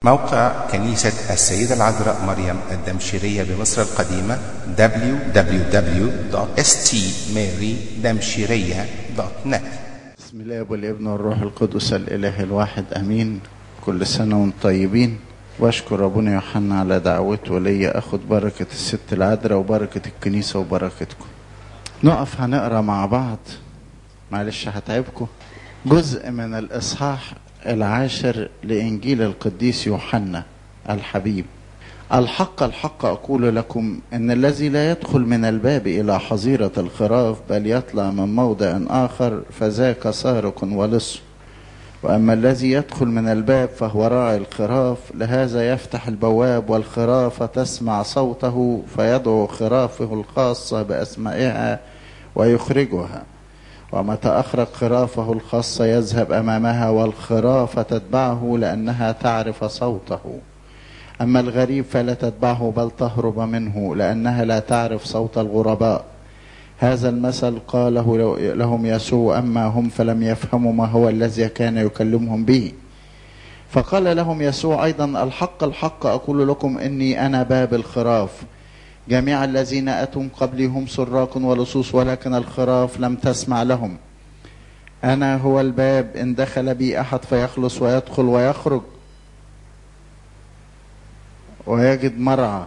موقع كنيسة السيدة العذراء مريم الدمشقية بمصر القديمة www.stmarydamshiriya.net بسم الله والابن والروح القدس الاله الواحد امين كل سنه وانتم طيبين واشكر ابونا يوحنا على دعوته ليا اخد بركه الست العذراء وبركه الكنيسه وبركتكم نقف هنقرا مع بعض معلش هتعبكم جزء من الاصحاح العاشر لانجيل القديس يوحنا الحبيب الحق الحق اقول لكم ان الذي لا يدخل من الباب الى حظيره الخراف بل يطلع من موضع اخر فذاك سارق ولص واما الذي يدخل من الباب فهو راعي الخراف لهذا يفتح البواب والخراف تسمع صوته فيدعو خرافه الخاصه باسمائها ويخرجها ومتى أخرج خرافه الخاصة يذهب أمامها والخراف تتبعه لأنها تعرف صوته أما الغريب فلا تتبعه بل تهرب منه لأنها لا تعرف صوت الغرباء هذا المثل قاله لهم يسوع أما هم فلم يفهموا ما هو الذي كان يكلمهم به فقال لهم يسوع أيضا الحق الحق أقول لكم إني أنا باب الخراف جميع الذين أتوا قبلي هم سراق ولصوص ولكن الخراف لم تسمع لهم أنا هو الباب إن دخل بي أحد فيخلص ويدخل ويخرج ويجد مرعى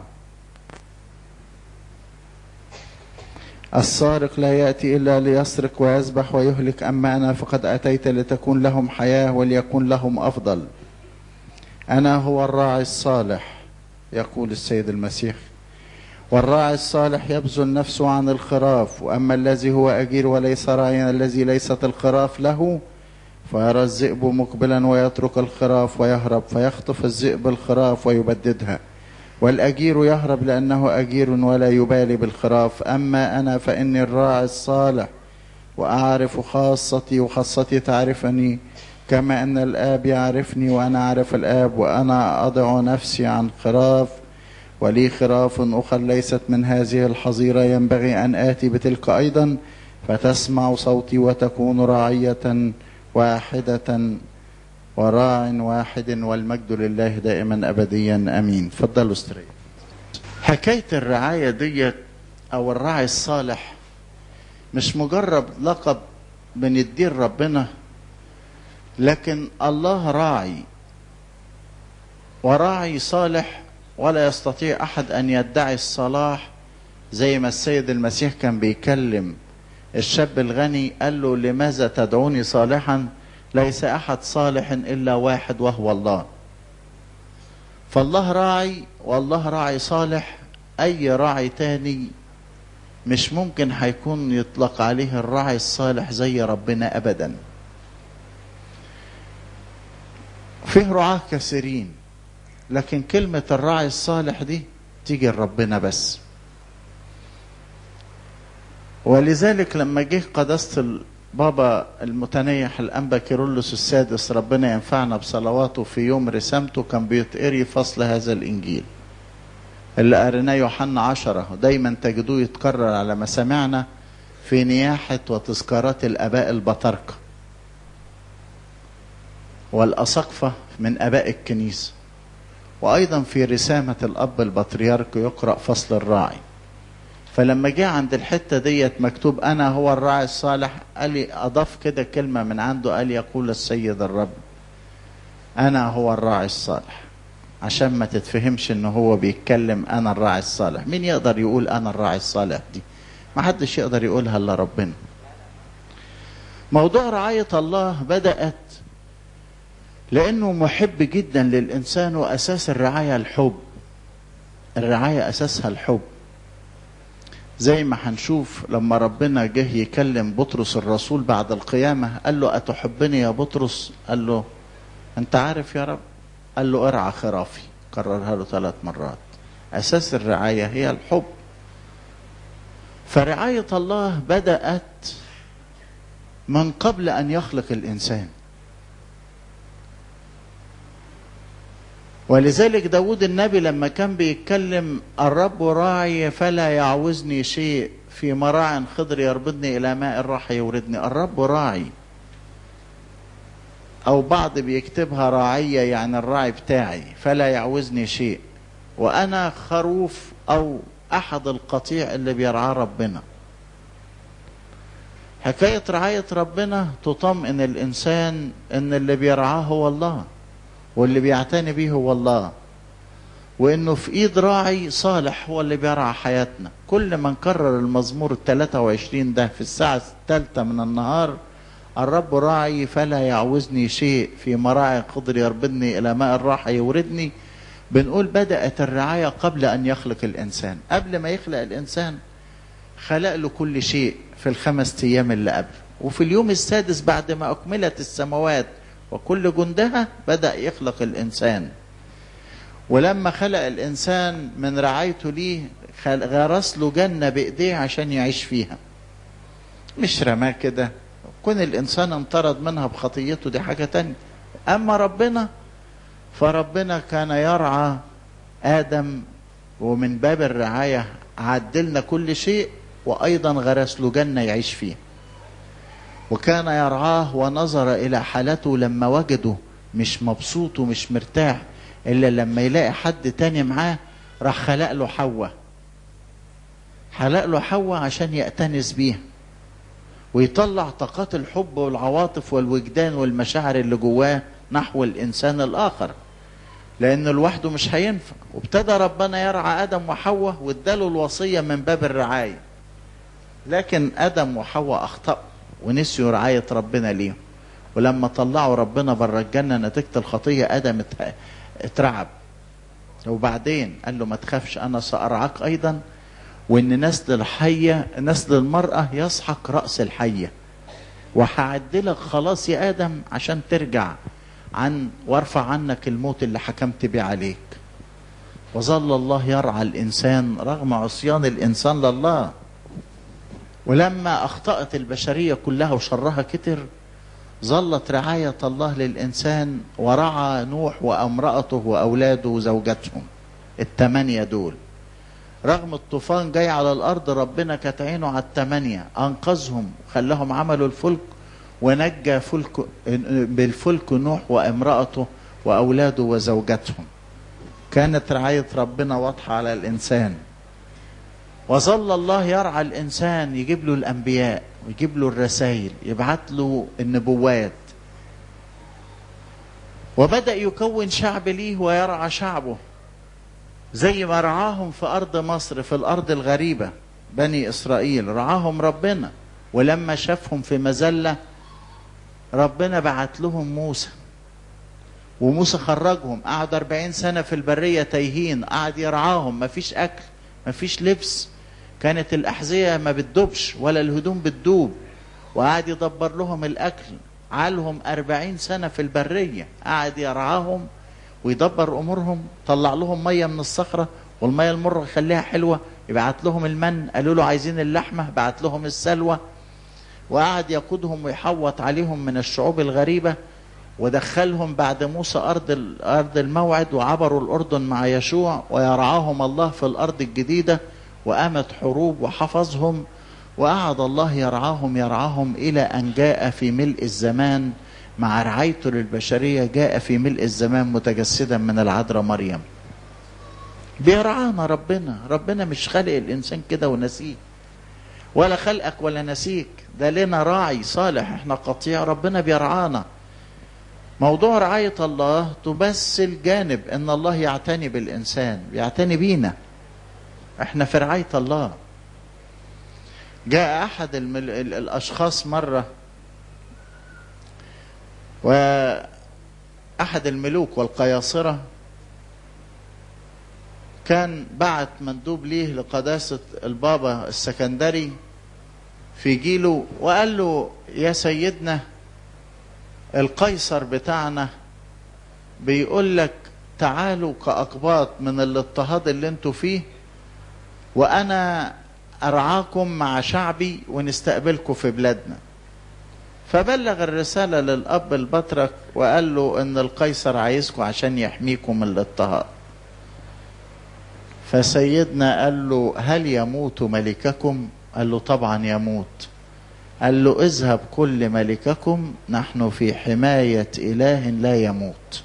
السارق لا يأتي إلا ليسرق ويذبح ويهلك أما أنا فقد أتيت لتكون لهم حياة وليكون لهم أفضل أنا هو الراعي الصالح يقول السيد المسيح والراعي الصالح يبذل نفسه عن الخراف واما الذي هو اجير وليس راعيا الذي ليست الخراف له فيرى الذئب مقبلا ويترك الخراف ويهرب فيخطف الذئب الخراف ويبددها والاجير يهرب لانه اجير ولا يبالي بالخراف اما انا فاني الراعي الصالح واعرف خاصتي وخاصتي تعرفني كما ان الاب يعرفني وانا اعرف الاب وانا اضع نفسي عن خراف ولي خراف أخر ليست من هذه الحظيرة ينبغي أن آتي بتلك أيضا فتسمع صوتي وتكون راعية واحدة وراع واحد والمجد لله دائما أبديا أمين فضلوا استريح حكاية الرعاية ديت أو الراعي الصالح مش مجرد لقب بنديه ربنا لكن الله راعي وراعي صالح ولا يستطيع احد ان يدعي الصلاح زي ما السيد المسيح كان بيكلم الشاب الغني قال له لماذا تدعوني صالحا ليس احد صالح الا واحد وهو الله فالله راعي والله راعي صالح اي راعي تاني مش ممكن هيكون يطلق عليه الراعي الصالح زي ربنا ابدا فيه رعاة كثيرين لكن كلمة الراعي الصالح دي تيجي لربنا بس ولذلك لما جه قداسة البابا المتنيح الأنبا كيرلس السادس ربنا ينفعنا بصلواته في يوم رسامته كان بيتقري فصل هذا الإنجيل اللي قريناه يوحنا عشرة دايما تجدوه يتكرر على مسامعنا في نياحة وتذكارات الآباء البطاركة والأساقفة من آباء الكنيسة وايضا في رسامه الاب البطريرك يقرا فصل الراعي فلما جه عند الحته ديت مكتوب انا هو الراعي الصالح قال لي اضاف كده كلمه من عنده قال يقول السيد الرب انا هو الراعي الصالح عشان ما تتفهمش ان هو بيتكلم انا الراعي الصالح مين يقدر يقول انا الراعي الصالح دي ما حدش يقدر يقولها الا ربنا موضوع رعايه الله بدات لانه محب جدا للانسان واساس الرعايه الحب الرعايه اساسها الحب زي ما هنشوف لما ربنا جه يكلم بطرس الرسول بعد القيامه قال له اتحبني يا بطرس قال له انت عارف يا رب قال له ارعى خرافي كررها له ثلاث مرات اساس الرعايه هي الحب فرعايه الله بدات من قبل ان يخلق الانسان ولذلك داود النبي لما كان بيتكلم الرب راعي فلا يعوزني شيء في مراع خضر يربضني إلى ماء الراحة يوردني الرب راعي او بعض بيكتبها راعية يعني الراعي بتاعي فلا يعوزني شيء وانا خروف او احد القطيع اللي بيرعاه ربنا حكاية رعاية ربنا تطمئن الانسان ان اللي بيرعاه هو الله واللي بيعتني بيه هو الله وانه في ايد راعي صالح هو اللي بيرعى حياتنا كل ما نكرر المزمور ال 23 ده في الساعة الثالثة من النهار الرب راعي فلا يعوزني شيء في مراعي قدر يربدني الى ماء الراحة يوردني بنقول بدأت الرعاية قبل ان يخلق الانسان قبل ما يخلق الانسان خلق له كل شيء في الخمس ايام اللي قبل وفي اليوم السادس بعد ما اكملت السماوات وكل جندها بدأ يخلق الانسان ولما خلق الانسان من رعايته ليه غرس له جنه بايديه عشان يعيش فيها مش رماه كده كون الانسان انطرد منها بخطيته دي حاجه تانية اما ربنا فربنا كان يرعى ادم ومن باب الرعايه عدلنا كل شيء وايضا غرس له جنه يعيش فيها وكان يرعاه ونظر الى حالته لما وجده مش مبسوط ومش مرتاح الا لما يلاقي حد تاني معاه راح خلق له حواء خلق له حواء عشان يأتنس بيها ويطلع طاقات الحب والعواطف والوجدان والمشاعر اللي جواه نحو الانسان الاخر لانه لوحده مش هينفع وابتدى ربنا يرعى ادم وحواء واداله الوصيه من باب الرعايه لكن ادم وحواء اخطاوا ونسيوا رعايه ربنا ليهم ولما طلعوا ربنا بره الجنه نتيجه الخطيه ادم اترعب وبعدين قال له ما تخافش انا سارعاك ايضا وان نسل الحيه نسل المراه يسحق راس الحيه وهعدلك خلاص يا ادم عشان ترجع عن وارفع عنك الموت اللي حكمت بيه عليك وظل الله يرعى الانسان رغم عصيان الانسان لله ولما اخطات البشريه كلها وشرها كتر ظلت رعاية الله للإنسان ورعى نوح وامرأته وأولاده وزوجاتهم التمانية دول رغم الطوفان جاي على الأرض ربنا كانت عينه على التمانية أنقذهم خلاهم عملوا الفلك ونجى فلك بالفلك نوح وامرأته وأولاده وزوجاتهم كانت رعاية ربنا واضحة على الإنسان وظل الله يرعى الإنسان يجيب له الأنبياء ويجيب له الرسائل يبعت له النبوات وبدأ يكون شعب ليه ويرعى شعبه زي ما رعاهم في أرض مصر في الأرض الغريبة بني إسرائيل رعاهم ربنا ولما شافهم في مزلة ربنا بعت لهم موسى وموسى خرجهم قعد أربعين سنة في البرية تايهين قعد يرعاهم مفيش أكل مفيش لبس كانت الأحذية ما بتدوبش ولا الهدوم بتدوب وقعد يدبر لهم الأكل عالهم أربعين سنة في البرية قعد يرعاهم ويدبر أمورهم طلع لهم مية من الصخرة والمية المرة يخليها حلوة يبعت لهم المن قالوا له عايزين اللحمة بعت لهم السلوى وقعد يقودهم ويحوط عليهم من الشعوب الغريبة ودخلهم بعد موسى أرض أرض الموعد وعبروا الأردن مع يشوع ويرعاهم الله في الأرض الجديدة وقامت حروب وحفظهم وقعد الله يرعاهم يرعاهم إلى أن جاء في ملء الزمان مع رعايته للبشرية جاء في ملء الزمان متجسدا من العذراء مريم بيرعانا ربنا ربنا مش خالق الإنسان كده ونسيه ولا خلقك ولا نسيك ده لنا راعي صالح احنا قطيع ربنا بيرعانا موضوع رعاية الله تمثل جانب ان الله يعتني بالانسان بيعتني بينا احنا في رعاية الله جاء احد المل... الاشخاص مرة واحد الملوك والقياصرة كان بعت مندوب ليه لقداسة البابا السكندري في جيله وقال له يا سيدنا القيصر بتاعنا بيقول لك تعالوا كأقباط من الاضطهاد اللي انتوا فيه وانا ارعاكم مع شعبي ونستقبلكم في بلادنا فبلغ الرسالة للأب البطرك وقال له إن القيصر عايزكم عشان يحميكم من الاضطهاد فسيدنا قال له هل يموت ملككم قال له طبعا يموت قال له اذهب كل ملككم نحن في حماية إله لا يموت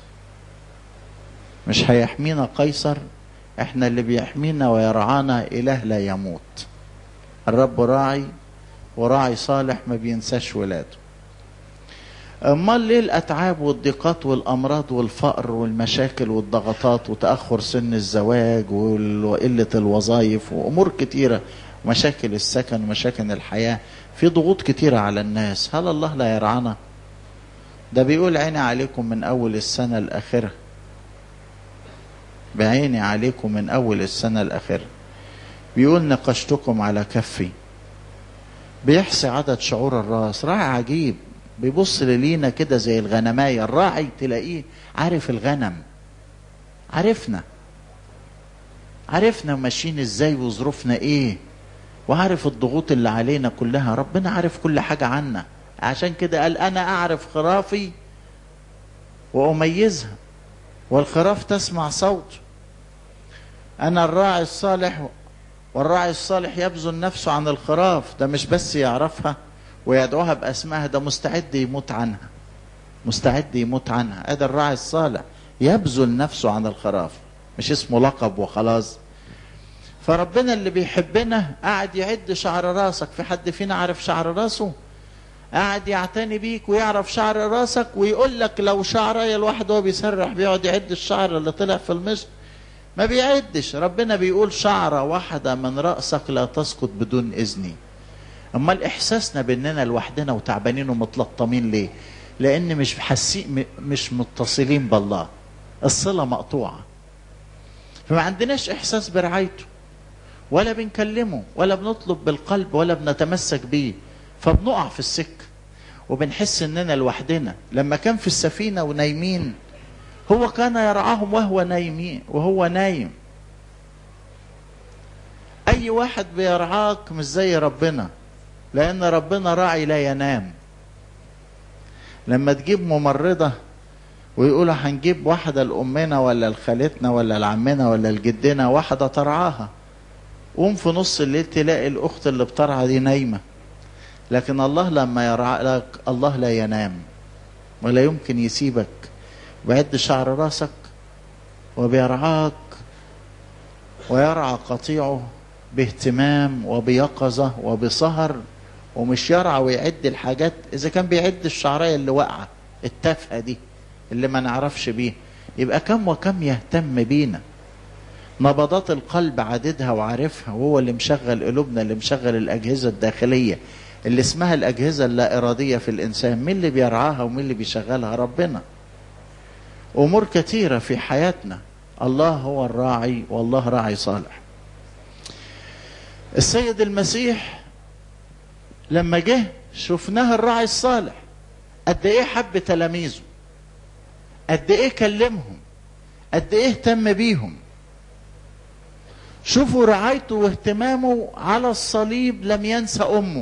مش هيحمينا قيصر احنا اللي بيحمينا ويرعانا إله لا يموت الرب راعي وراعي صالح ما بينساش ولاده امال ليه الاتعاب والضيقات والامراض والفقر والمشاكل والضغطات وتاخر سن الزواج وقله الوظائف وامور كتيره ومشاكل السكن ومشاكل الحياه في ضغوط كتيره على الناس هل الله لا يرعانا ده بيقول عيني عليكم من اول السنه لاخرها بعيني عليكم من اول السنه لاخرها بيقول نقشتكم على كفي بيحصي عدد شعور الراس راعي عجيب بيبص للينا كده زي الغنماية الراعي تلاقيه عارف الغنم عارفنا عارفنا ماشيين ازاي وظروفنا ايه وعارف الضغوط اللي علينا كلها ربنا عارف كل حاجة عنا عشان كده قال انا اعرف خرافي واميزها والخراف تسمع صوت انا الراعي الصالح والراعي الصالح يبذل نفسه عن الخراف ده مش بس يعرفها ويدعوها باسمائها ده مستعد يموت عنها مستعد يموت عنها هذا الراعي الصالح يبذل نفسه عن الخراف مش اسمه لقب وخلاص فربنا اللي بيحبنا قاعد يعد شعر راسك في حد فينا عارف شعر راسه قاعد يعتني بيك ويعرف شعر راسك ويقول لك لو شعري الواحد وهو بيسرح بيقعد يعد الشعر اللي طلع في المشط ما بيعدش ربنا بيقول شعرة واحدة من رأسك لا تسقط بدون إذني امال احساسنا باننا لوحدنا وتعبانين ومتلطمين ليه لان مش حاسين مش متصلين بالله الصله مقطوعه فما عندناش احساس برعايته ولا بنكلمه ولا بنطلب بالقلب ولا بنتمسك بيه فبنقع في السكه وبنحس اننا لوحدنا لما كان في السفينه ونايمين هو كان يرعاهم وهو نايمين وهو نايم اي واحد بيرعاك مش زي ربنا لأن ربنا راعي لا ينام لما تجيب ممرضة ويقولوا هنجيب واحدة لأمنا ولا لخالتنا ولا لعمنا ولا لجدنا واحدة ترعاها قوم في نص الليل تلاقي الأخت اللي بترعى دي نايمة لكن الله لما يرعى لك الله لا ينام ولا يمكن يسيبك ويعد شعر راسك وبيرعاك ويرعى قطيعه باهتمام وبيقظة وبسهر ومش يرعى ويعد الحاجات إذا كان بيعد الشعرية اللي واقعة التافهة دي اللي ما نعرفش بيه يبقى كم وكم يهتم بينا نبضات القلب عددها وعارفها وهو اللي مشغل قلوبنا اللي مشغل الأجهزة الداخلية اللي اسمها الأجهزة اللا إرادية في الإنسان مين اللي بيرعاها ومين اللي بيشغلها ربنا أمور كثيرة في حياتنا الله هو الراعي والله راعي صالح السيد المسيح لما جه شفناه الراعي الصالح قد ايه حب تلاميذه قد ايه كلمهم قد ايه اهتم بيهم شوفوا رعايته واهتمامه على الصليب لم ينسى امه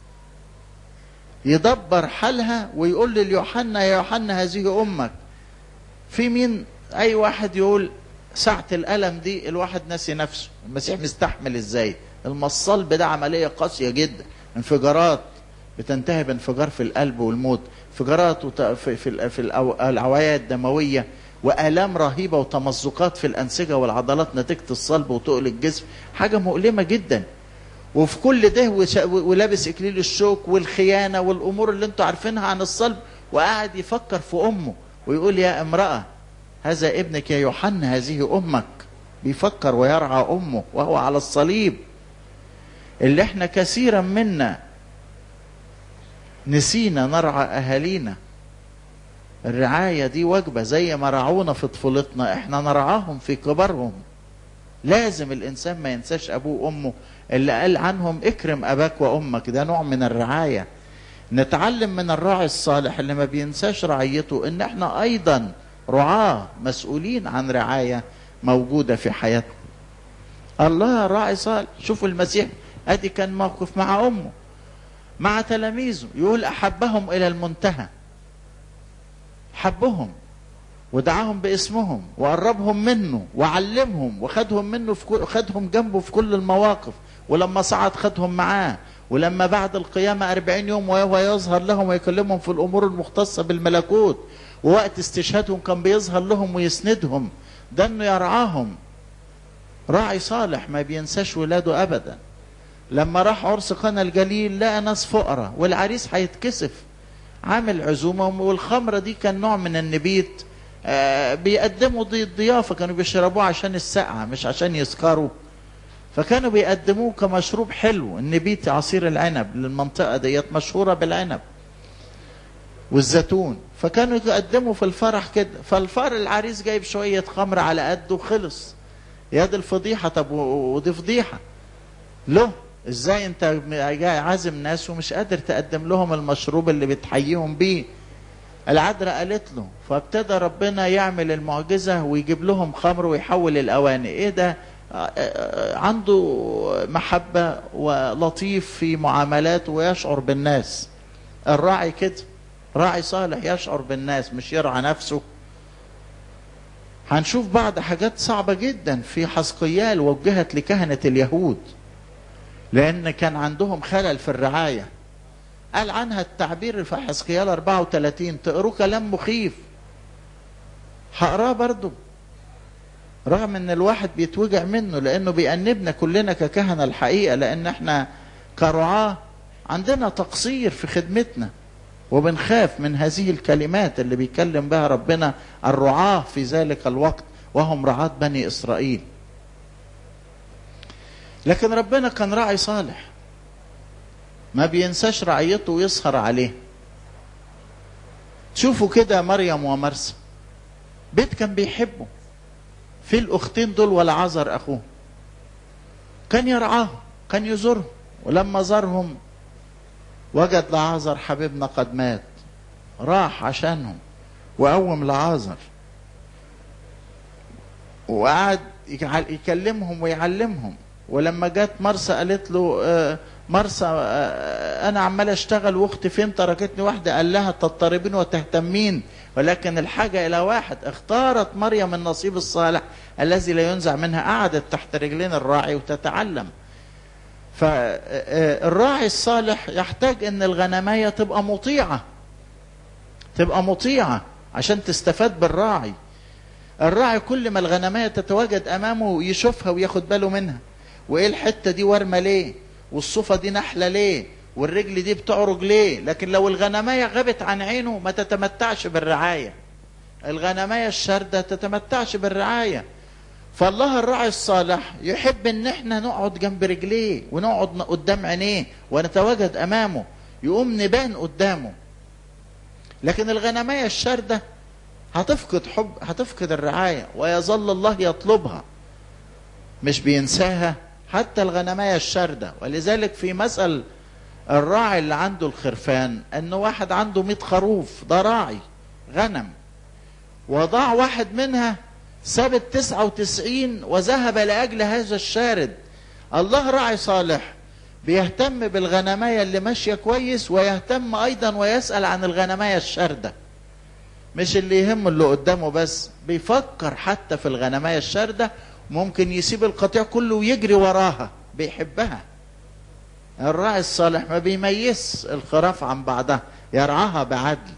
يدبر حالها ويقول لليوحنا يا يوحنا هذه امك في مين اي واحد يقول ساعة الألم دي الواحد ناسي نفسه المسيح مستحمل ازاي المصلب ده عملية قاسية جدا انفجارات بتنتهي بانفجار في القلب والموت انفجارات في في في الاوعيه الدمويه والام رهيبه وتمزقات في الانسجه والعضلات نتيجه الصلب وتقل الجسم حاجه مؤلمه جدا وفي كل ده ولابس اكليل الشوك والخيانه والامور اللي انتوا عارفينها عن الصلب وقاعد يفكر في امه ويقول يا امراه هذا ابنك يا يوحنا هذه امك بيفكر ويرعى امه وهو على الصليب اللي احنا كثيرا منا نسينا نرعى اهالينا الرعاية دي وجبة زي ما رعونا في طفولتنا احنا نرعاهم في كبرهم لازم الانسان ما ينساش ابوه وامه اللي قال عنهم اكرم اباك وامك ده نوع من الرعاية نتعلم من الراعي الصالح اللي ما بينساش رعيته ان احنا ايضا رعاة مسؤولين عن رعاية موجودة في حياتنا الله راعي صالح شوفوا المسيح ادي كان موقف مع امه مع تلاميذه يقول احبهم الى المنتهى حبهم ودعاهم باسمهم وقربهم منه وعلمهم وخدهم منه في كل خدهم جنبه في كل المواقف ولما صعد خدهم معاه ولما بعد القيامة أربعين يوم وهو يظهر لهم ويكلمهم في الأمور المختصة بالملكوت ووقت استشهادهم كان بيظهر لهم ويسندهم ده انه يرعاهم راعي صالح ما بينساش ولاده ابدا لما راح عرس قنا الجليل لقى ناس فقراء والعريس هيتكسف عامل عزومة والخمرة دي كان نوع من النبيت آه بيقدموا ضي الضيافة كانوا بيشربوه عشان السقعة مش عشان يسكروا فكانوا بيقدموه كمشروب حلو النبيت عصير العنب للمنطقة ديت مشهورة بالعنب والزيتون فكانوا يقدموا في الفرح كده فالفار العريس جايب شوية خمر على قده وخلص يا دي الفضيحة طب ودي فضيحة له ازاي انت جاي عازم ناس ومش قادر تقدم لهم المشروب اللي بتحييهم بيه العذراء قالت له فابتدى ربنا يعمل المعجزة ويجيب لهم خمر ويحول الأواني ايه ده عنده محبة ولطيف في معاملاته ويشعر بالناس الراعي كده راعي صالح يشعر بالناس مش يرعى نفسه هنشوف بعض حاجات صعبة جدا في حسقيال وجهت لكهنة اليهود لأن كان عندهم خلل في الرعاية قال عنها التعبير في حسقيال 34 تقروه كلام مخيف هقراه برضو رغم ان الواحد بيتوجع منه لانه بيأنبنا كلنا ككهنة الحقيقة لان احنا كرعاة عندنا تقصير في خدمتنا وبنخاف من هذه الكلمات اللي بيكلم بها ربنا الرعاة في ذلك الوقت وهم رعاة بني إسرائيل لكن ربنا كان راعي صالح ما بينساش رعيته ويسهر عليه شوفوا كده مريم ومرسى بيت كان بيحبه في الأختين دول والعذر أخوه كان يرعاهم كان يزورهم ولما زارهم وجد لعازر حبيبنا قد مات راح عشانهم وقوم لعازر وقعد يكلمهم ويعلمهم ولما جت مرسى قالت له مرسى انا عمال اشتغل واختي فين تركتني واحده قال لها تضطربين وتهتمين ولكن الحاجه الى واحد اختارت مريم النصيب الصالح الذي لا ينزع منها قعدت تحت رجلين الراعي وتتعلم فالراعي الصالح يحتاج ان الغنمايه تبقى مطيعه تبقى مطيعه عشان تستفاد بالراعي الراعي كل ما الغنمايه تتواجد امامه يشوفها وياخد باله منها وايه الحته دي ورمه ليه والصفه دي نحله ليه والرجل دي بتعرج ليه لكن لو الغنمايه غابت عن عينه ما تتمتعش بالرعايه الغنمايه الشارده تتمتعش بالرعايه فالله الراعي الصالح يحب ان احنا نقعد جنب رجليه ونقعد قدام عينيه ونتواجد امامه يقوم نبان قدامه لكن الغنمية الشاردة هتفقد حب هتفقد الرعاية ويظل الله يطلبها مش بينساها حتى الغنمية الشاردة ولذلك في مثل الراعي اللي عنده الخرفان انه واحد عنده 100 خروف ده راعي غنم وضاع واحد منها ساب التسعة وتسعين وذهب لأجل هذا الشارد الله راعي صالح بيهتم بالغنماية اللي ماشية كويس ويهتم أيضا ويسأل عن الغنماية الشاردة مش اللي يهم اللي قدامه بس بيفكر حتى في الغنماية الشاردة ممكن يسيب القطيع كله ويجري وراها بيحبها الراعي الصالح ما بيميز الخراف عن بعضها يرعاها بعدل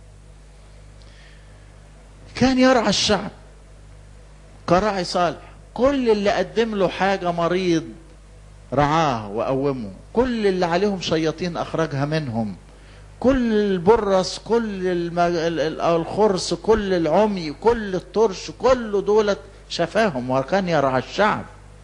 كان يرعى الشعب كراعي صالح كل اللي قدم له حاجة مريض رعاه وقومه كل اللي عليهم شياطين أخرجها منهم كل البرص كل المج... الخرس كل العمي كل الطرش كل دولت شفاهم وكان يرعى الشعب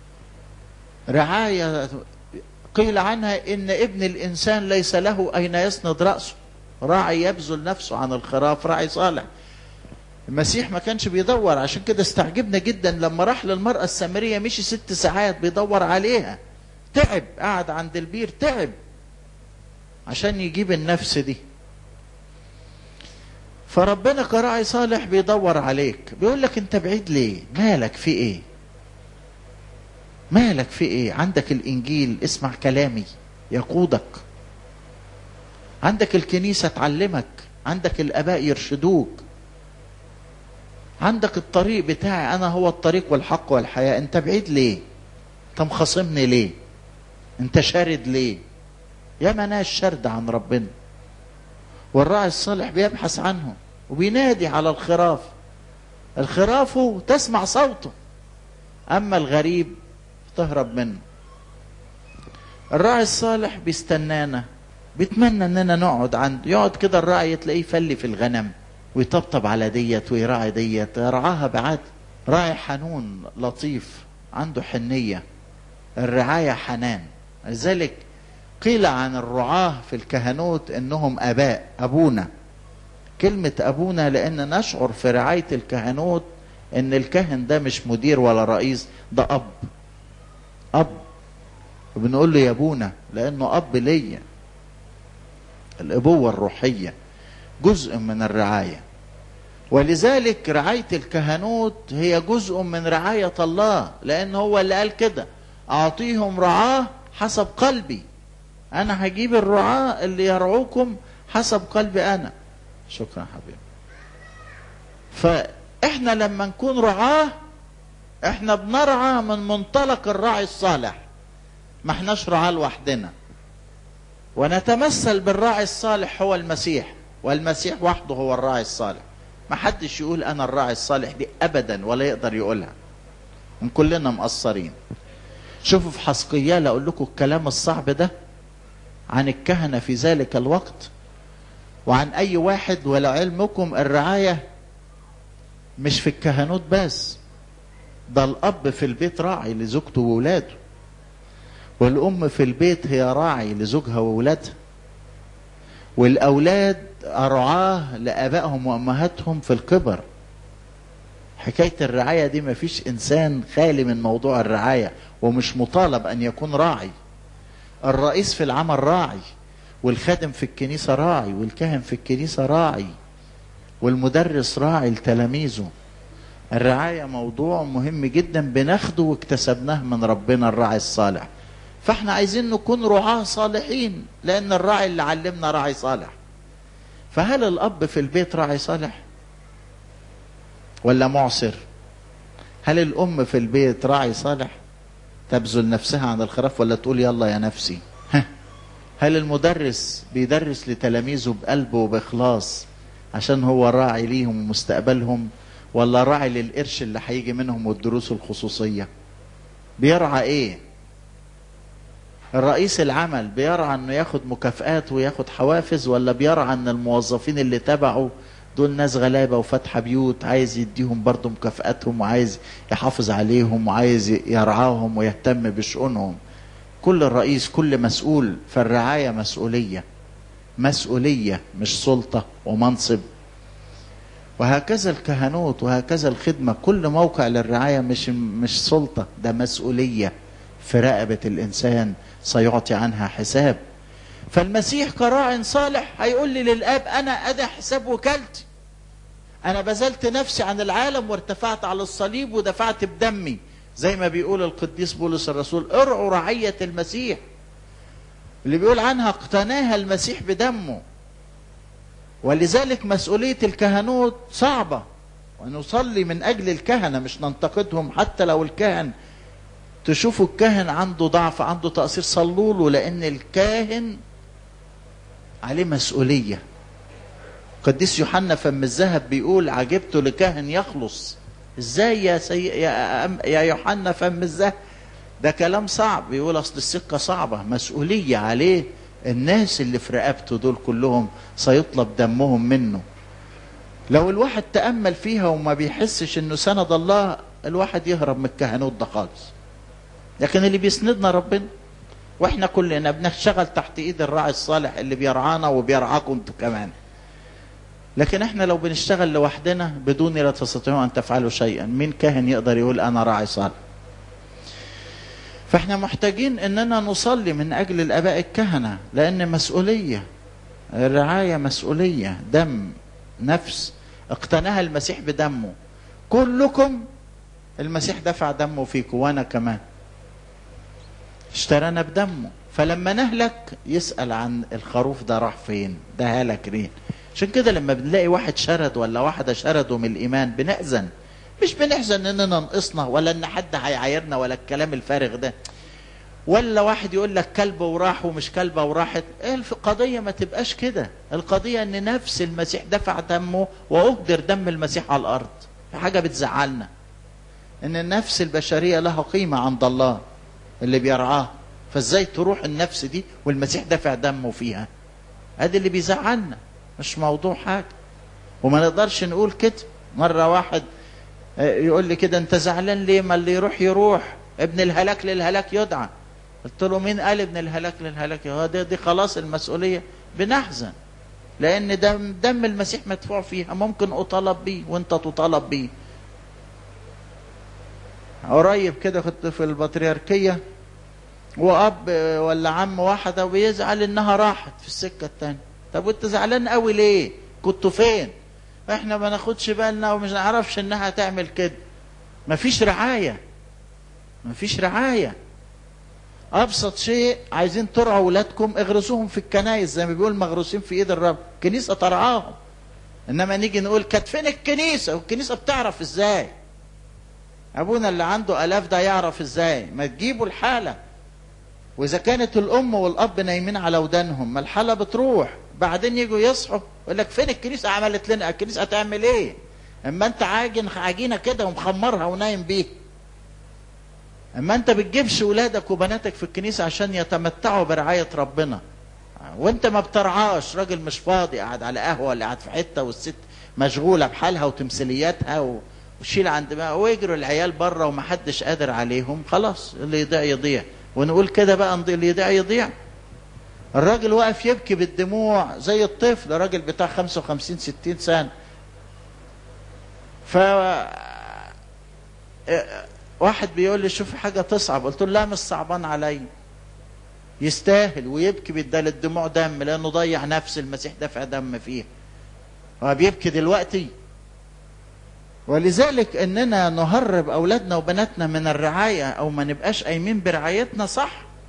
رعاية قيل عنها إن ابن الإنسان ليس له أين يسند رأسه راعي يبذل نفسه عن الخراف راعي صالح المسيح ما كانش بيدور عشان كده استعجبنا جدا لما راح للمرأة السامرية مشي ست ساعات بيدور عليها تعب قعد عند البير تعب عشان يجيب النفس دي فربنا كراعي صالح بيدور عليك بيقول لك انت بعيد ليه مالك في ايه مالك في ايه عندك الانجيل اسمع كلامي يقودك عندك الكنيسة تعلمك عندك الاباء يرشدوك عندك الطريق بتاعي انا هو الطريق والحق والحياة انت بعيد ليه انت مخاصمني ليه انت شارد ليه ياما ناس شرد عن ربنا والراعي الصالح بيبحث عنه وبينادي على الخراف الخراف تسمع صوته اما الغريب تهرب منه الراعي الصالح بيستنانا بيتمنى اننا نقعد عنده يقعد كده الراعي تلاقيه يفلي في الغنم ويطبطب على ديت ويراعي ديت يرعاها بعد راعي حنون لطيف عنده حنية الرعاية حنان لذلك قيل عن الرعاة في الكهنوت انهم اباء ابونا كلمة ابونا لان نشعر في رعاية الكهنوت ان الكاهن ده مش مدير ولا رئيس ده اب اب وبنقول له يا ابونا لانه اب ليا الابوة الروحية جزء من الرعاية ولذلك رعاية الكهنوت هي جزء من رعاية الله لأن هو اللي قال كده أعطيهم رعاة حسب قلبي أنا هجيب الرعاة اللي يرعوكم حسب قلبي أنا شكرا حبيبي فإحنا لما نكون رعاة إحنا بنرعى من منطلق الراعي الصالح ما احناش رعاة لوحدنا ونتمثل بالراعي الصالح هو المسيح والمسيح وحده هو الراعي الصالح ما حدش يقول انا الراعي الصالح دي ابدا ولا يقدر يقولها من كلنا مقصرين شوفوا في حسقيال اقول لكم الكلام الصعب ده عن الكهنة في ذلك الوقت وعن اي واحد ولعلمكم الرعاية مش في الكهنوت بس ده الاب في البيت راعي لزوجته وولاده والام في البيت هي راعي لزوجها وولادها والاولاد ارعاه لابائهم وامهاتهم في الكبر حكايه الرعايه دي مفيش انسان خالي من موضوع الرعايه ومش مطالب ان يكون راعي الرئيس في العمل راعي والخادم في الكنيسه راعي والكاهن في الكنيسه راعي والمدرس راعي لتلاميذه الرعايه موضوع مهم جدا بناخده واكتسبناه من ربنا الراعي الصالح فاحنا عايزين نكون رعاة صالحين لان الراعي اللي علمنا راعي صالح فهل الاب في البيت راعي صالح ولا معسر هل الام في البيت راعي صالح تبذل نفسها عن الخراف ولا تقول يلا يا نفسي هل المدرس بيدرس لتلاميذه بقلبه وبإخلاص عشان هو راعي ليهم ومستقبلهم ولا راعي للقرش اللي هيجي منهم والدروس الخصوصية بيرعى ايه الرئيس العمل بيرعى انه ياخد مكافآت وياخد حوافز ولا بيرعى ان الموظفين اللي تبعه دول ناس غلابة وفاتحة بيوت عايز يديهم برضه مكافآتهم وعايز يحافظ عليهم وعايز يرعاهم ويهتم بشؤونهم كل الرئيس كل مسؤول فالرعاية مسؤولية مسؤولية مش سلطة ومنصب وهكذا الكهنوت وهكذا الخدمة كل موقع للرعاية مش مش سلطة ده مسؤولية في رقبة الإنسان سيعطي عنها حساب فالمسيح كراع صالح هيقول لي للآب أنا أدى حساب وكالتي أنا بذلت نفسي عن العالم وارتفعت على الصليب ودفعت بدمي زي ما بيقول القديس بولس الرسول ارعوا رعية المسيح اللي بيقول عنها اقتناها المسيح بدمه ولذلك مسؤولية الكهنوت صعبة ونصلي من أجل الكهنة مش ننتقدهم حتى لو الكاهن تشوفوا الكاهن عنده ضعف عنده تقصير صلوا له لأن الكاهن عليه مسؤولية قديس يوحنا فم الذهب بيقول عجبت لكاهن يخلص ازاي يا سي... يا أم... يا يوحنا فم الذهب ده كلام صعب بيقول اصل السكه صعبه مسؤوليه عليه الناس اللي في رقبته دول كلهم سيطلب دمهم منه لو الواحد تامل فيها وما بيحسش انه سند الله الواحد يهرب من الكهنوت ده خالص لكن اللي بيسندنا ربنا واحنا كلنا بنشتغل تحت ايد الراعي الصالح اللي بيرعانا وبيرعاكم انتوا كمان لكن احنا لو بنشتغل لوحدنا بدون لا تستطيعون ان تفعلوا شيئا مين كاهن يقدر يقول انا راعي صالح فاحنا محتاجين اننا نصلي من اجل الاباء الكهنه لان مسؤوليه الرعايه مسؤوليه دم نفس اقتناها المسيح بدمه كلكم المسيح دفع دمه فيكم وانا كمان اشترانا بدمه فلما نهلك يسال عن الخروف ده راح فين ده هلك ليه عشان كده لما بنلاقي واحد شرد ولا واحده شردوا من الايمان بنحزن مش بنحزن اننا نقصنا ولا ان حد هيعايرنا ولا الكلام الفارغ ده ولا واحد يقول لك كلب وراح ومش كلبه وراحت القضيه ما تبقاش كده القضيه ان نفس المسيح دفع دمه واهدر دم المسيح على الارض في حاجه بتزعلنا ان النفس البشريه لها قيمه عند الله اللي بيرعاها فازاي تروح النفس دي والمسيح دفع دمه فيها ادي اللي بيزعلنا مش موضوع حاجه وما نقدرش نقول كده مره واحد يقول لي كده انت زعلان ليه ما اللي يروح يروح ابن الهلاك للهلاك يدعى قلت له مين قال ابن الهلاك للهلاك هو دي, دي خلاص المسؤوليه بنحزن لان دم دم المسيح مدفوع فيها ممكن اطالب بيه وانت تطالب بيه قريب كده كنت في البطريركيه واب ولا عم واحده وبيزعل انها راحت في السكه الثانيه طب وانت زعلان قوي ليه كنتوا فين احنا ما ناخدش بالنا ومش نعرفش انها تعمل كده مفيش رعايه مفيش رعايه ابسط شيء عايزين ترعوا اولادكم اغرسوهم في الكنايس زي ما بيقول مغروسين في ايد الرب الكنيسه ترعاهم انما نيجي نقول كانت فين الكنيسه والكنيسه بتعرف ازاي ابونا اللي عنده الاف ده يعرف ازاي ما تجيبوا الحاله واذا كانت الام والاب نايمين على ودانهم ما الحاله بتروح بعدين يجوا يصحوا يقول لك فين الكنيسه عملت لنا الكنيسه هتعمل ايه اما انت عاجن عجينه كده ومخمرها ونايم بيها اما انت بتجيبش ولادك وبناتك في الكنيسه عشان يتمتعوا برعايه ربنا وانت ما بترعاش راجل مش فاضي قاعد على قهوه ولا قاعد في حته والست مشغوله بحالها وتمثيلياتها و... وشيل عند ما ويجروا العيال بره ومحدش قادر عليهم خلاص اللي يضيع يضيع ونقول كده بقى اللي يضيع يضيع الراجل واقف يبكي بالدموع زي الطفل راجل بتاع 55 60 سنه ف واحد بيقول لي شوف حاجه تصعب قلت له لا مش صعبان عليا يستاهل ويبكي بدل الدموع دم لانه ضيع نفس المسيح دفع دم فيه هو بيبكي دلوقتي ولذلك اننا نهرب اولادنا وبناتنا من الرعايه او ما نبقاش قايمين برعايتنا صح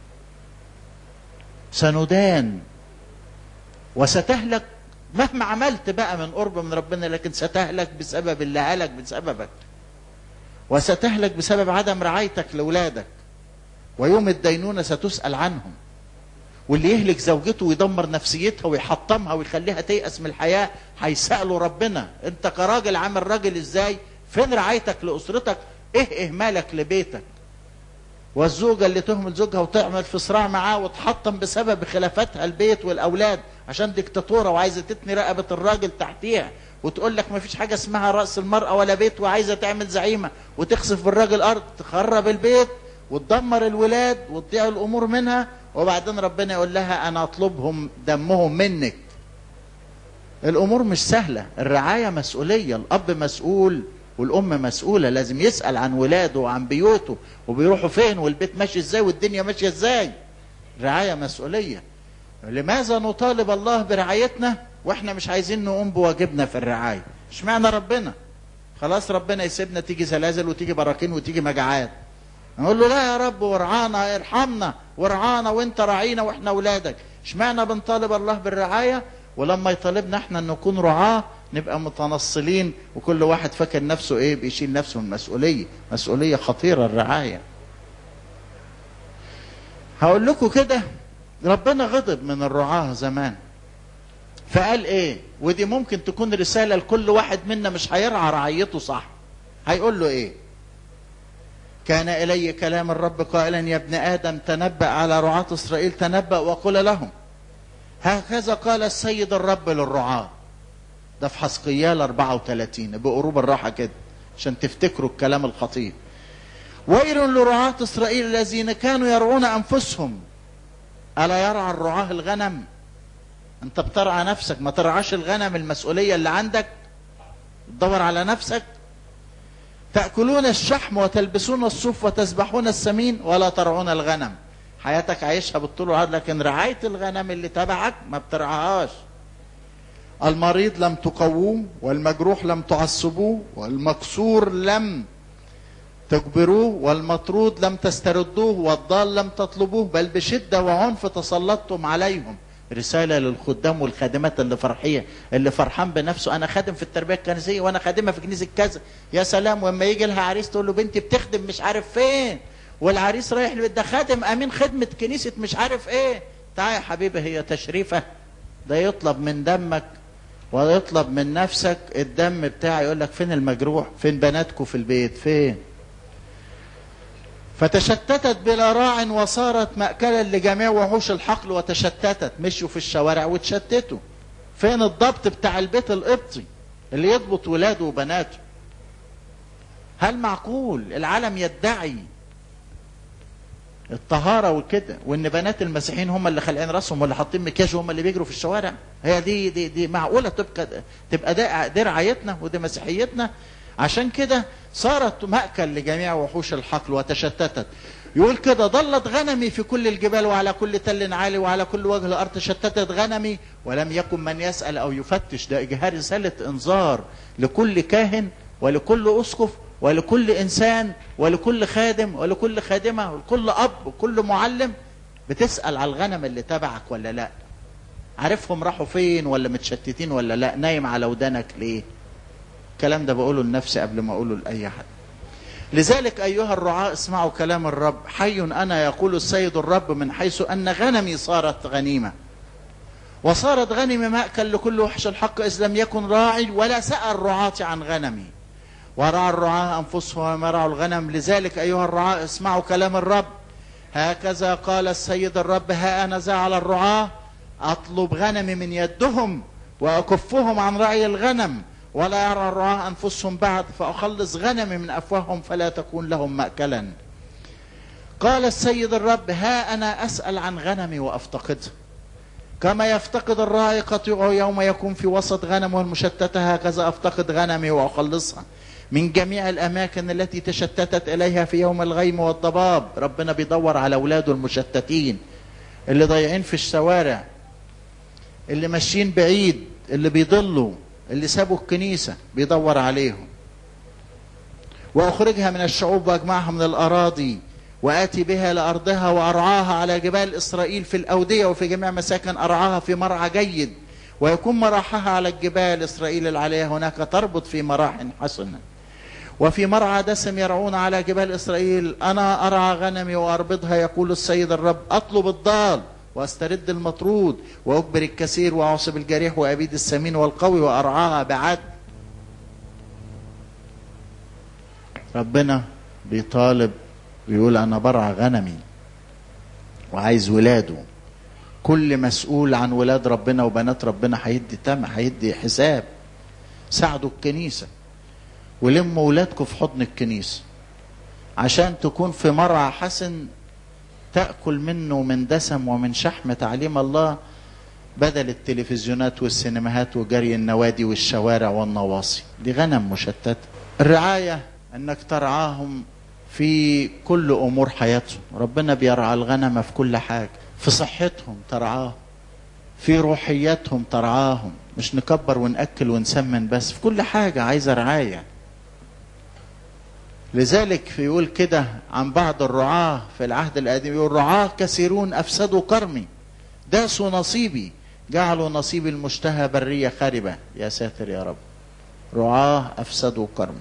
سندان وستهلك مهما عملت بقى من قرب من ربنا لكن ستهلك بسبب اللي هلك بسببك وستهلك بسبب عدم رعايتك لاولادك ويوم الدينونه ستسال عنهم واللي يهلك زوجته ويدمر نفسيتها ويحطمها ويخليها تيأس من الحياه هيسألوا ربنا انت كراجل عامل راجل ازاي فين رعايتك لاسرتك ايه اهمالك لبيتك والزوجة اللي تهمل زوجها وتعمل في صراع معاه وتحطم بسبب خلافاتها البيت والأولاد عشان ديكتاتورة وعايزة تتني رقبة الراجل تحتيها وتقول لك ما فيش حاجة اسمها رأس المرأة ولا بيت وعايزة تعمل زعيمة وتخسف بالراجل أرض تخرب البيت وتدمر الولاد وتضيع الأمور منها وبعدين ربنا يقول لها أنا أطلبهم دمهم منك الأمور مش سهلة الرعاية مسؤولية الأب مسؤول والام مسؤوله لازم يسال عن ولاده وعن بيوته وبيروحوا فين والبيت ماشي ازاي والدنيا ماشيه ازاي رعايه مسؤوليه لماذا نطالب الله برعايتنا واحنا مش عايزين نقوم بواجبنا في الرعايه اشمعنى ربنا خلاص ربنا يسيبنا تيجي زلازل وتيجي براكين وتيجي مجاعات نقول له لا يا رب وارعانا ارحمنا وارعانا وانت راعينا واحنا اولادك اشمعنى بنطالب الله بالرعايه ولما يطالبنا احنا ان نكون رعاه نبقى متنصلين وكل واحد فاكر نفسه ايه بيشيل نفسه من مسؤوليه مسؤوليه خطيره الرعايه هقول لكم كده ربنا غضب من الرعاه زمان فقال ايه ودي ممكن تكون رساله لكل واحد منا مش هيرعى رعيته صح هيقول له ايه كان الي كلام الرب قائلا يا ابن ادم تنبأ على رعاة اسرائيل تنبأ وقل لهم هكذا قال السيد الرب للرعاه ده في حسقيال 34 بقروب الراحة كده عشان تفتكروا الكلام الخطير ويل لرعاة إسرائيل الذين كانوا يرعون أنفسهم ألا يرعى الرعاة الغنم أنت بترعى نفسك ما ترعاش الغنم المسؤولية اللي عندك تدور على نفسك تأكلون الشحم وتلبسون الصوف وتذبحون السمين ولا ترعون الغنم حياتك عايشها بالطول والعرض لكن رعاية الغنم اللي تبعك ما بترعاهاش المريض لم تقووه والمجروح لم تعصبوه والمكسور لم تجبروه والمطرود لم تستردوه والضال لم تطلبوه بل بشدة وعنف تسلطتم عليهم رسالة للخدام والخادمات اللي فرحية اللي فرحان بنفسه أنا خادم في التربية الكنسية وأنا خادمة في كنيسة كذا يا سلام وما يجي لها عريس تقول له بنتي بتخدم مش عارف فين والعريس رايح البيت ده خادم امين خدمه كنيسه مش عارف ايه تعال يا حبيبي هي تشريفه ده يطلب من دمك ويطلب من نفسك الدم بتاعي يقول لك فين المجروح فين بناتكم في البيت فين فتشتتت بلا راع وصارت مأكلا لجميع وحوش الحقل وتشتتت مشوا في الشوارع وتشتتوا فين الضبط بتاع البيت القبطي اللي يضبط ولاده وبناته هل معقول العالم يدعي الطهارة وكده وان بنات المسيحيين هم اللي خالقين راسهم واللي حاطين مكياج وهم اللي بيجروا في الشوارع هي دي دي دي معقولة تبقى تبقى ده دي رعايتنا ودي مسيحيتنا عشان كده صارت مأكل لجميع وحوش الحقل وتشتتت يقول كده ضلت غنمي في كل الجبال وعلى كل تل عالي وعلى كل وجه الارض تشتتت غنمي ولم يكن من يسأل او يفتش ده اجهار رسالة انذار لكل كاهن ولكل اسقف ولكل انسان ولكل خادم ولكل خادمه ولكل اب وكل معلم بتسال على الغنم اللي تبعك ولا لا عارفهم راحوا فين ولا متشتتين ولا لا نايم على ودانك ليه الكلام ده بقوله لنفسي قبل ما اقوله لاي حد لذلك ايها الرعاة اسمعوا كلام الرب حي انا يقول السيد الرب من حيث ان غنمي صارت غنيمه وصارت غنمي ماكل لكل وحش الحق اذ لم يكن راعي ولا سال الرعاة عن غنمي ورعى الرعاة أنفسهم وما رعوا الغنم لذلك أيها الرعاة اسمعوا كلام الرب هكذا قال السيد الرب ها أنا ذا على الرعاة أطلب غنمي من يدهم وأكفهم عن رعي الغنم ولا يرى الرعاة أنفسهم بعد فأخلص غنمي من أفواههم فلا تكون لهم مأكلا قال السيد الرب ها أنا أسأل عن غنمي وأفتقدها كما يفتقد الراعي قطيعه يوم يكون في وسط غنمه المشتتة هكذا أفتقد غنمي وأخلصها من جميع الأماكن التي تشتتت إليها في يوم الغيم والضباب ربنا بيدور على أولاده المشتتين اللي ضايعين في الشوارع اللي ماشيين بعيد اللي بيضلوا اللي سابوا الكنيسة بيدور عليهم وأخرجها من الشعوب وأجمعها من الأراضي وآتي بها لأرضها وأرعاها على جبال إسرائيل في الأودية وفي جميع مساكن أرعاها في مرعى جيد ويكون مراحها على الجبال إسرائيل العليا هناك تربط في مراح حسنة وفي مرعى دسم يرعون على جبال إسرائيل أنا أرعى غنمي وأربضها يقول السيد الرب أطلب الضال واسترد المطرود واجبر الكثير واعصب الجريح وابيد السمين والقوي وارعاها بعدل ربنا بيطالب بيقول انا برعى غنمي وعايز ولاده كل مسؤول عن ولاد ربنا وبنات ربنا هيدي تم هيدي حساب ساعدوا الكنيسه ولموا ولادكم في حضن الكنيسه عشان تكون في مرعى حسن تأكل منه من دسم ومن شحم تعليم الله بدل التلفزيونات والسينماهات وجري النوادي والشوارع والنواصي دي غنم مشتتة الرعاية انك ترعاهم في كل امور حياتهم ربنا بيرعى الغنم في كل حاجة في صحتهم ترعاهم في روحياتهم ترعاهم مش نكبر ونأكل ونسمن بس في كل حاجة عايزة رعاية لذلك يقول كده عن بعض الرعاة في العهد القديم يقول رعاة كثيرون أفسدوا كرمي داسوا نصيبي جعلوا نصيبي المشتهى برية خاربة يا ساتر يا رب رعاة أفسدوا كرمي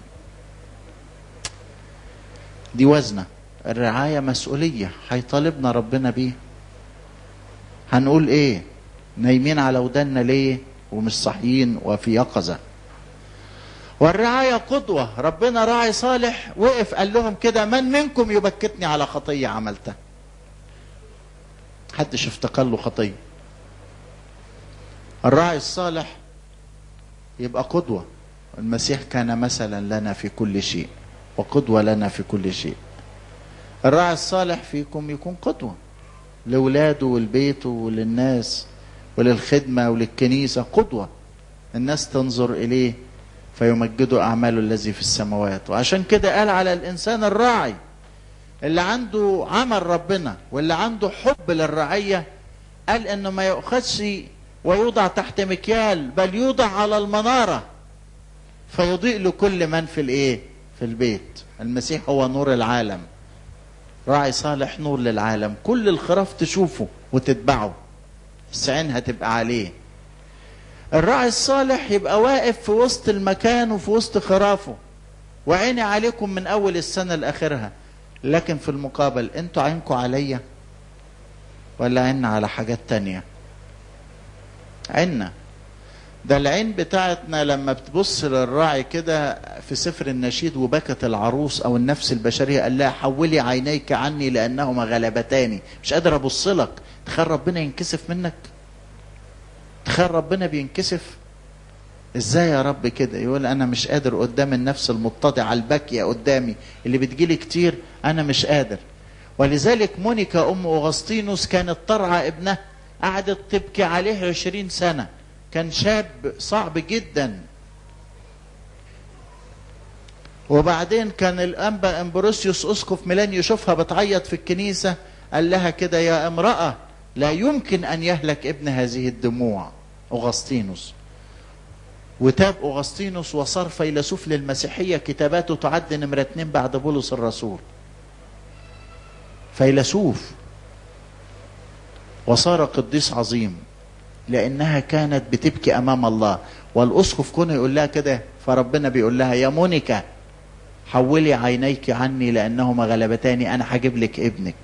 دي وزنة الرعاية مسؤولية هيطالبنا ربنا بيها هنقول ايه نايمين على ودنا ليه ومش صاحيين وفي يقظه والرعاية قدوة ربنا راعي صالح وقف قال لهم كده من منكم يبكتني على خطية عملتها حدش افتكر له خطية الراعي الصالح يبقى قدوة المسيح كان مثلا لنا في كل شيء وقدوة لنا في كل شيء الراعي الصالح فيكم يكون قدوة لولاده ولبيته وللناس وللخدمة وللكنيسة قدوة الناس تنظر إليه فيمجدوا أعماله الذي في السماوات وعشان كده قال على الإنسان الراعي اللي عنده عمل ربنا واللي عنده حب للرعية قال إنه ما يؤخذش ويوضع تحت مكيال بل يوضع على المنارة فيضيء لكل من في الإيه في البيت المسيح هو نور العالم راعي صالح نور للعالم كل الخراف تشوفه وتتبعه بس عينها تبقى عليه الراعي الصالح يبقى واقف في وسط المكان وفي وسط خرافه وعيني عليكم من اول السنه لاخرها لكن في المقابل انتوا عينكم عليا ولا عيننا على حاجات تانية عيننا ده العين بتاعتنا لما بتبص للراعي كده في سفر النشيد وبكت العروس او النفس البشريه قال لها حولي عينيك عني لانهما غلبتاني مش قادر ابص لك تخيل ربنا ينكسف منك تخيل ربنا بينكسف ازاي يا رب كده يقول انا مش قادر قدام النفس المتضعه الباكيه قدامي اللي بتجيلي كتير انا مش قادر ولذلك مونيكا ام اغسطينوس كانت ترعى ابنها قعدت تبكي عليه عشرين سنه كان شاب صعب جدا وبعدين كان الانبا امبروسيوس اسقف ميلان يشوفها بتعيط في الكنيسه قال لها كده يا امراه لا يمكن ان يهلك ابن هذه الدموع اغسطينوس وتاب اغسطينوس وصار فيلسوف للمسيحيه كتاباته تعد نمره اتنين بعد بولس الرسول فيلسوف وصار قديس عظيم لانها كانت بتبكي امام الله والاسقف كونه يقول لها كده فربنا بيقول لها يا مونيكا حولي عينيك عني لانهما غلبتاني انا هجيب لك ابنك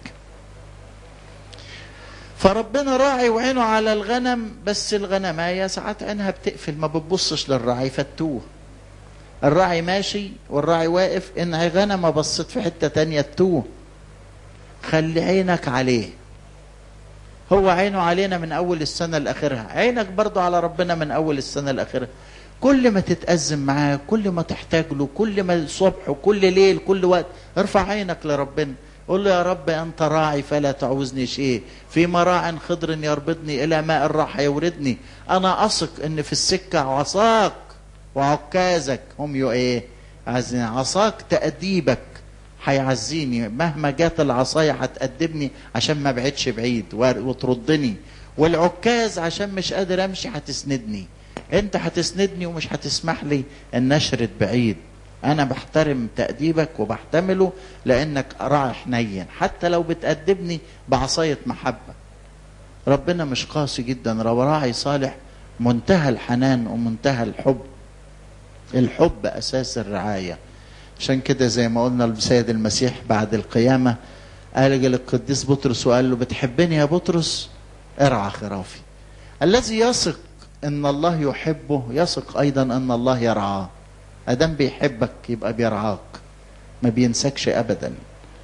فربنا راعي وعينه على الغنم بس الغنماية ساعات عينها بتقفل ما بتبصش للراعي فتوه الراعي ماشي والراعي واقف ان غنمه بصت في حتة تانية تتوه خلي عينك عليه هو عينه علينا من اول السنه لاخرها عينك برضو على ربنا من اول السنه لاخرها كل ما تتأزم معاه كل ما تحتاج له كل ما الصبح وكل ليل كل وقت ارفع عينك لربنا قول له يا رب انت راعي فلا تعوزني شيء في مراع خضر يربطني الى ماء الراحه يوردني انا اثق ان في السكه عصاك وعكازك هم يو ايه عايزين عصاك تأديبك هيعزيني مهما جات العصاية هتقدمني عشان ما بعدش بعيد وتردني والعكاز عشان مش قادر امشي هتسندني انت هتسندني ومش هتسمح لي ان اشرد بعيد انا بحترم تأديبك وبحتمله لانك راعي حنين حتى لو بتأدبني بعصاية محبة ربنا مش قاسي جدا راعي صالح منتهى الحنان ومنتهى الحب الحب اساس الرعايه عشان كده زي ما قلنا السيد المسيح بعد القيامة قال للقديس بطرس وقال له بتحبني يا بطرس ارعى خرافي الذي يثق ان الله يحبه يثق ايضا ان الله يرعاه ادم بيحبك يبقى بيرعاك ما بينسكش ابدا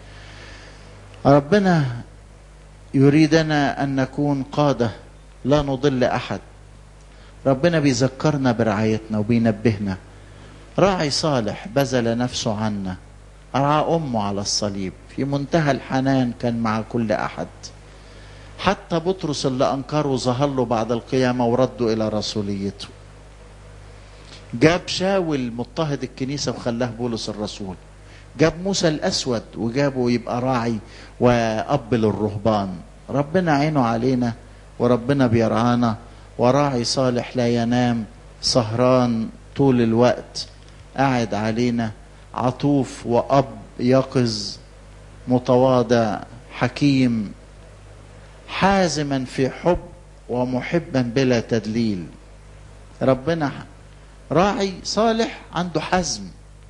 ربنا يريدنا ان نكون قاده لا نضل احد ربنا بيذكرنا برعايتنا وبينبهنا راعي صالح بذل نفسه عنا رعى امه على الصليب في منتهى الحنان كان مع كل احد حتى بطرس اللي انكره ظهر له بعد القيامه ورده الى رسوليته جاب شاول مضطهد الكنيسه وخلاه بولس الرسول جاب موسى الاسود وجابه يبقى راعي واب للرهبان ربنا عينه علينا وربنا بيرعانا وراعي صالح لا ينام سهران طول الوقت قاعد علينا عطوف واب يقظ متواضع حكيم حازما في حب ومحبا بلا تدليل ربنا راعي صالح عنده حزم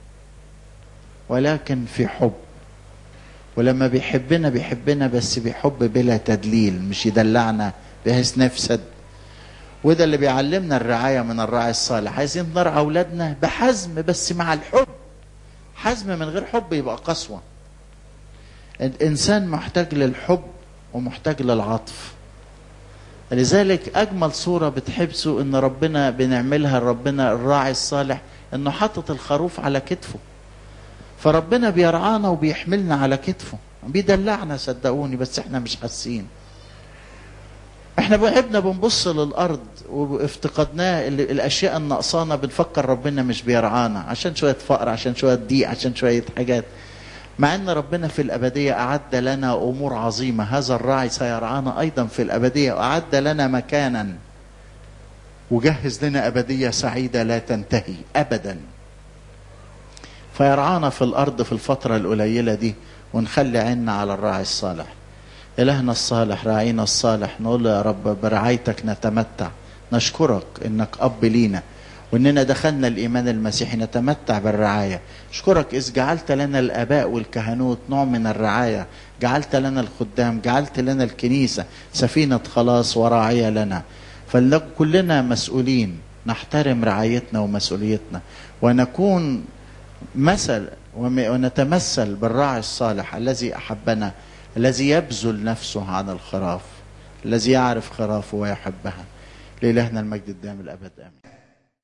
ولكن في حب ولما بيحبنا بيحبنا بس بحب بلا تدليل مش يدلعنا بحيث نفسد وده اللي بيعلمنا الرعايه من الراعي الصالح عايزين نرعى اولادنا بحزم بس مع الحب حزم من غير حب يبقى قسوه الانسان محتاج للحب ومحتاج للعطف لذلك اجمل صوره بتحبسه ان ربنا بنعملها ربنا الراعي الصالح انه حاطط الخروف على كتفه فربنا بيرعانا وبيحملنا على كتفه بيدلعنا صدقوني بس احنا مش حاسين احنا بنحبنا بنبص للارض وافتقدناه الاشياء النقصانه بنفكر ربنا مش بيرعانا عشان شويه فقر عشان شويه ضيق عشان شويه حاجات مع ان ربنا في الابديه اعد لنا امور عظيمه هذا الراعي سيرعانا ايضا في الابديه واعد لنا مكانا وجهز لنا ابديه سعيده لا تنتهي ابدا فيرعانا في الارض في الفتره القليله دي ونخلي عيننا على الراعي الصالح إلهنا الصالح راعينا الصالح نقول له يا رب برعايتك نتمتع نشكرك إنك أب لينا واننا دخلنا الايمان المسيحي نتمتع بالرعايه اشكرك اذ جعلت لنا الاباء والكهنوت نوع من الرعايه جعلت لنا الخدام جعلت لنا الكنيسه سفينه خلاص وراعيه لنا فلنكن كلنا مسؤولين نحترم رعايتنا ومسؤوليتنا ونكون مثل ونتمثل بالراعي الصالح الذي احبنا الذي يبذل نفسه عن الخراف الذي يعرف خرافه ويحبها لإلهنا المجد الدائم الأبد آمين